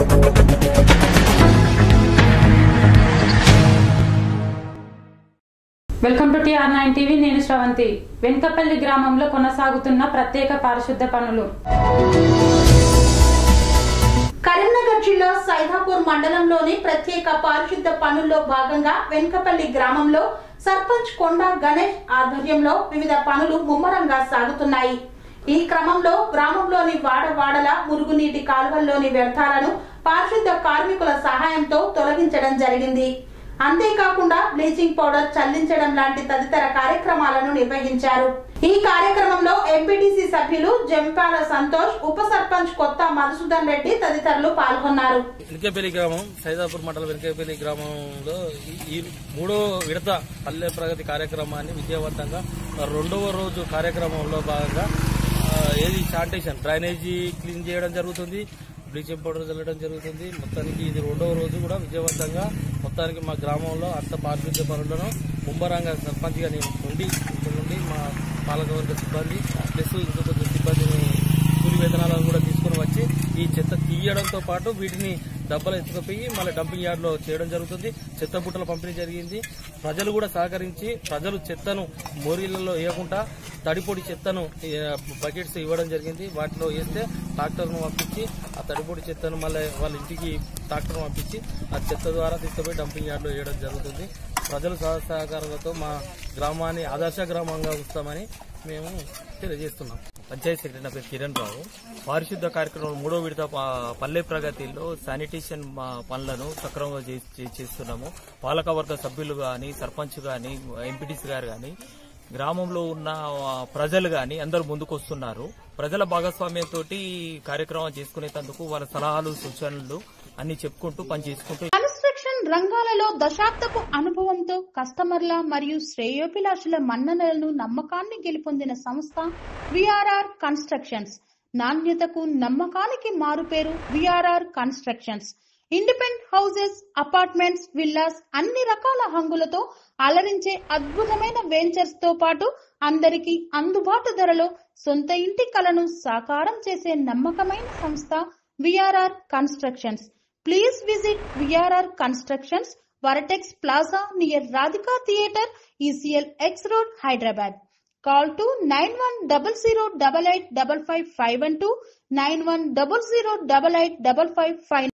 Welcome to TR nine TV నేను శ్రవంతి వెంకపల్లి గ్రామంలో కొనసాగుతున్న ప్రత్యేక పారిశుద్ధ పనులు కరీంనగర్ జిల్లా సైదాపూర్ మండలంలోని ప్రత్యేక పారిశుద్ధ పనుల్లో భాగంగా వెంకపల్లి గ్రామంలో సర్పంచ్ కొండ గణేష్ ఆధ్వర్యంలో వివిధ పనులు ముమ్మరంగా సాగుతున్నాయి ఈ క్రమంలో గ్రామంలోని వాడవాడల మురుగునీటి కాలువల్లోని వ్యర్థాలను పారిశుద్ధ కార్మికుల సహాయంతో తొలగించడం జరిగింది అంతేకాకుండా బ్లీచింగ్ పౌడర్ చల్లించడం లాంటి తదితర కార్యక్రమాలను నిర్వహించారు ఈ కార్యక్రమంలో ఎంపీటీసీ సభ్యులు జంపాల సంతోష్ ఉప సర్పంచ్ కొత్త మధుసూదన్ రెడ్డి తదితరులు పాల్గొన్నారు వెనకపల్లి గ్రామం సైదాపూర్ మండలం వెనకపల్లి గ్రామంలో ఈ- ఈ మూడో విడత పల్లె ప్రగతి కార్యక్రమాన్ని విజయవంతంగా రెండవ రోజు కార్యక్రమంలో భాగంగా ఆ, ఏది శానిటేషన్ డ్రైనేజీ క్లీన్ చేయడం జరుగుతుంది బ్లీచింగ్ పౌడర్ చల్లడం జరుగుతుంది మొత్తానికి ఇది రెండవ రోజు కూడా విజయవంతంగా మొత్తానికి మా గ్రామంలో అంత పారిశుద్ధ్య పనులను ముమ్మరంగా సర్పంచ్గా నేను ఉండి ఇక్కడ నుండి మా పాలకవర్గ సిబ్బంది ప్లస్ ఇంకొక కొంచెం సిబ్బందిని కూలి వేతనాలను కూడా తీసుకుని వచ్చి ఈ చెత్త తీయడంతో పాటు వీటిని డబ్బలు ఎత్తుకుపోయి మళ్ళీ డంపింగ్ యార్డ్ లో చేయడం జరుగుతుంది చెత్త బుట్టల పంపిణీ జరిగింది ప్రజలు కూడా సహకరించి ప్రజలు చెత్తను మోరీలలో వేయకుండా తడిపొడి చెత్తను బకెట్స్ ఇవ్వడం జరిగింది వాటిలో వేస్తే ట్రాక్టర్ను పంపించి ఆ తడిపొడి చెత్తను మళ్ళీ వాళ్ళ ఇంటికి ట్రాక్టర్ పంపించి ఆ చెత్త ద్వారా తీసుకుపోయి డంపింగ్ యార్డ్ లో వేయడం జరుగుతుంది ప్రజల సహ సహకారాలతో మా గ్రామాన్ని ఆదర్శ గ్రామంగా ఉంచుతామని మేము తెలియజేస్తున్నాం పంచాయత్ సెక్రటరీ నా పేరు కిరణ్ రావు పారిశుద్ధ కార్యక్రమం మూడో విడత ప- పల్లె ప్రగతిలో శానిటేషన్ మా పనులను సక్రమంగా చే- చే- చేస్తున్నాము పాలకవర్గ సభ్యులు గాని సర్పంచ్ గాని ఎంపీటీసీ గారు గాని గ్రామంలో ఉన్న ఆ, ప్రజలు గాని అందరూ ముందుకు వస్తున్నారు ప్రజల భాగస్వామ్యంతో కార్యక్రమం చేసుకునేందుకు వాళ్ళ సలహాలు సూచనలు అన్ని చెప్పుకుంటూ పని చేసుకుంటూ కన్స్ట్రక్షన్ రంగాలలో దశాబ్దపు అనుభవంతో కస్టమర్ల మరియు శ్రేయోభిలాషుల మన్ననలను నమ్మకాన్ని గెలుపొందిన సంస్థ విఆర్ఆర్ కన్స్ట్రక్షన్స్ నాణ్యతకు నమ్మకానికి మారుపేరు VRR constructions independent houses apartments villas అన్ని రకాల హంగులతో అలరించే అద్భుతమైన వెంచర్స్ తో పాటు అందరికీ అందుబాటు ధరలో సొంత ఇంటి కలను సాకారం చేసే నమ్మకమైన సంస్థ VRR constructions Please visit VRR Constructions, Varatex Plaza near Radhika Theatre, ECL X Road, Hyderabad. Call to 9100885551 91008855